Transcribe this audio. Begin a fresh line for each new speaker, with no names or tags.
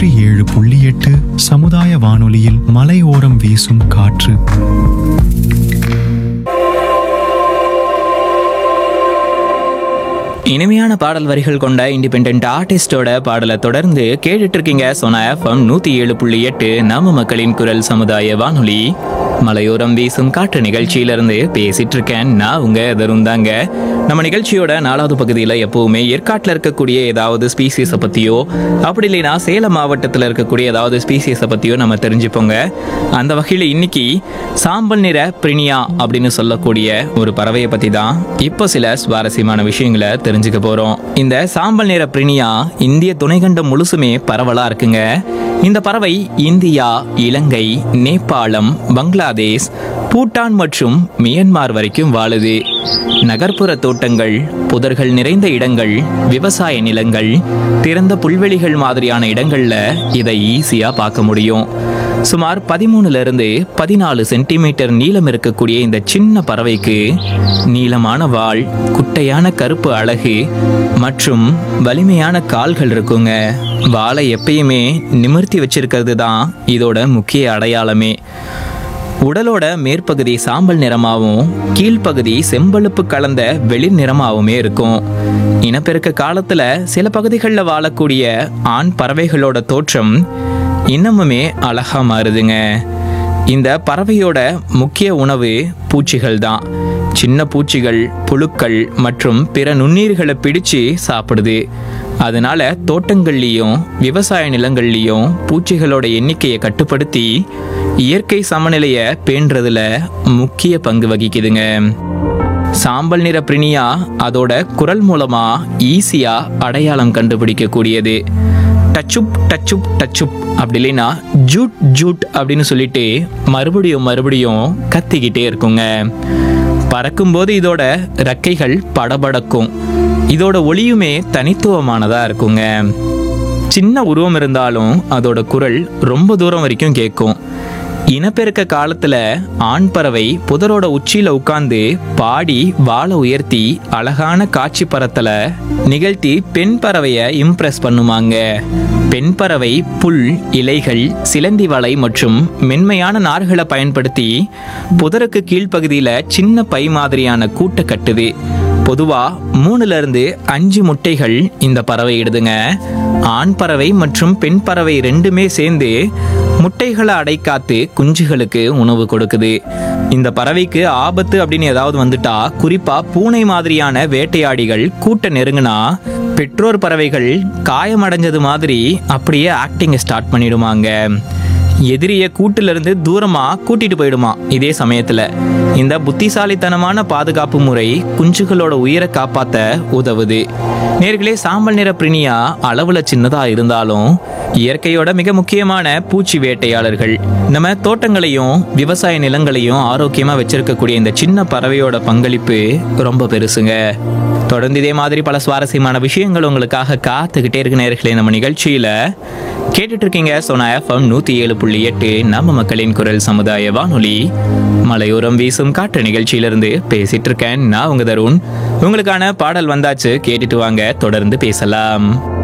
நூற்றி ஏழு புள்ளி எட்டு சமுதாய வானொலியில் மலையோரம் வீசும் காற்று
இனிமையான பாடல் வரிகள் கொண்ட இண்டிபெண்ட் ஆர்டிஸ்டோட பாடலை தொடர்ந்து கேட்டுட்டு இருக்கீங்க சோனா எஃப்எம் நூத்தி ஏழு புள்ளி எட்டு நம்ம மக்களின் குரல் சமுதாய வானொலி மலையோரம் வீசும் காற்று நிகழ்ச்சியிலிருந்து பேசிட்டு இருக்கேன் நான் உங்க எதரும் தாங்க நம்ம நிகழ்ச்சியோட நாலாவது பகுதியில் எப்பவுமே ஏற்காட்டில் இருக்கக்கூடிய ஏதாவது ஸ்பீசிஸை பற்றியோ அப்படி இல்லைன்னா சேலம் மாவட்டத்தில் இருக்கக்கூடிய ஏதாவது ஸ்பீசிஸை பற்றியோ நம்ம தெரிஞ்சுப்போங்க அந்த வகையில் இன்னைக்கு சாம்பல் நிற பிரினியா அப்படின்னு சொல்லக்கூடிய ஒரு பறவையை பற்றி தான் இப்போ சில சுவாரஸ்யமான விஷயங்களை தெரிஞ்சுக்க போகிறோம் இந்த சாம்பல் நிற பிரினியா இந்திய துணைக்கண்டம் முழுசுமே பரவலாக இருக்குங்க இந்த பறவை இந்தியா இலங்கை நேபாளம் பங்களாதேஷ் பூட்டான் மற்றும் மியன்மார் வரைக்கும் வாழுது நகர்ப்புற தோட்டங்கள் புதர்கள் நிறைந்த இடங்கள் விவசாய நிலங்கள் திறந்த புல்வெளிகள் மாதிரியான இடங்கள்ல இதை ஈஸியா பார்க்க முடியும் சுமார் பதிமூணுல இருந்து பதினாலு சென்டிமீட்டர் நீளம் இருக்கக்கூடிய இந்த சின்ன பறவைக்கு நீளமான வால் குட்டையான கருப்பு அழகு மற்றும் வலிமையான கால்கள் இருக்குங்க வாலை எப்பயுமே நிமிர்த்தி வச்சிருக்கிறது தான் இதோட முக்கிய அடையாளமே உடலோட மேற்பகுதி சாம்பல் நிறமாகவும் கீழ்ப்பகுதி செம்பழுப்பு கலந்த வெளிர் நிறமாவுமே இருக்கும் இனப்பெருக்க காலத்துல சில பகுதிகளில் வாழக்கூடிய ஆண் பறவைகளோட தோற்றம் இன்னமுமே அழகா மாறுதுங்க இந்த பறவையோட முக்கிய உணவு பூச்சிகள் தான் சின்ன பூச்சிகள் புழுக்கள் மற்றும் பிற நுண்ணீர்களை பிடிச்சு சாப்பிடுது அதனால தோட்டங்கள்லேயும் விவசாய நிலங்கள்லேயும் பூச்சிகளோட எண்ணிக்கையை கட்டுப்படுத்தி இயற்கை சமநிலையை பேணுறதுல முக்கிய பங்கு வகிக்குதுங்க சாம்பல் நிற பிரினியா அதோட குரல் மூலமா ஈஸியா அடையாளம் கண்டுபிடிக்கக்கூடியது டச்சுப் டச்சுப் டச்சுப் அப்படி இல்லைன்னா ஜூட் ஜூட் அப்படின்னு சொல்லிட்டு மறுபடியும் மறுபடியும் கத்திக்கிட்டே இருக்குங்க பறக்கும்போது இதோட ரெக்கைகள் படபடக்கும் இதோட ஒளியுமே தனித்துவமானதா இருக்குங்க சின்ன உருவம் இருந்தாலும் அதோட குரல் ரொம்ப தூரம் வரைக்கும் கேட்கும் இனப்பெருக்க காலத்துல ஆண் பறவை புதரோட உச்சியில உட்கார்ந்து பாடி வாழை உயர்த்தி அழகான காட்சி பறத்தல நிகழ்த்தி பெண் பறவைய இம்ப்ரெஸ் பண்ணுவாங்க பெண் பறவை புல் இலைகள் சிலந்தி வலை மற்றும் மென்மையான நார்களை பயன்படுத்தி புதருக்கு கீழ்ப்பகுதியில சின்ன பை மாதிரியான கூட்டை கட்டுது பொதுவா மூணுல இருந்து அஞ்சு முட்டைகள் இந்த பறவை இடுதுங்க ஆண் பறவை மற்றும் பெண் பறவை ரெண்டுமே சேர்ந்து முட்டைகளை அடைக்காத்து குஞ்சுகளுக்கு உணவு கொடுக்குது இந்த பறவைக்கு ஆபத்து அப்படின்னு ஏதாவது வந்துட்டா குறிப்பா பூனை மாதிரியான வேட்டையாடிகள் கூட்ட நெருங்குனா பெற்றோர் பறவைகள் காயமடைஞ்சது மாதிரி அப்படியே ஆக்டிங்கை ஸ்டார்ட் பண்ணிடுவாங்க எதிரிய கூட்டுல இருந்து தூரமா கூட்டிட்டு போயிடுமா இதே சமயத்துல இந்த புத்திசாலித்தனமான பாதுகாப்பு முறை குஞ்சுகளோட உயிரை காப்பாத்த உதவுது நேர்களே சாம்பல் நிற பிரினியா அளவுல சின்னதா இருந்தாலும் இயற்கையோட மிக முக்கியமான பூச்சி வேட்டையாளர்கள் நம்ம தோட்டங்களையும் விவசாய நிலங்களையும் ஆரோக்கியமா வச்சிருக்கக்கூடிய இந்த சின்ன பறவையோட பங்களிப்பு ரொம்ப பெருசுங்க தொடர்ந்து இதே மாதிரி பல சுவாரஸ்யமான விஷயங்கள் உங்களுக்காக காத்துக்கிட்டே இருக்கு நேர்களே நம்ம நிகழ்ச்சியில கேட்டுட்டு இருக்கீங்க சோனா எஃப்எம் நூத்தி ஏழு புள்ளி எட்டு நம்ம மக்களின் குரல் சமுதாய வானொலி மலையோரம் வீசும் காற்று நிகழ்ச்சியிலிருந்து பேசிட்டு இருக்கேன் நான் உங்க தருண் உங்களுக்கான பாடல் வந்தாச்சு கேட்டுட்டு வாங்க தொடர்ந்து பேசலாம்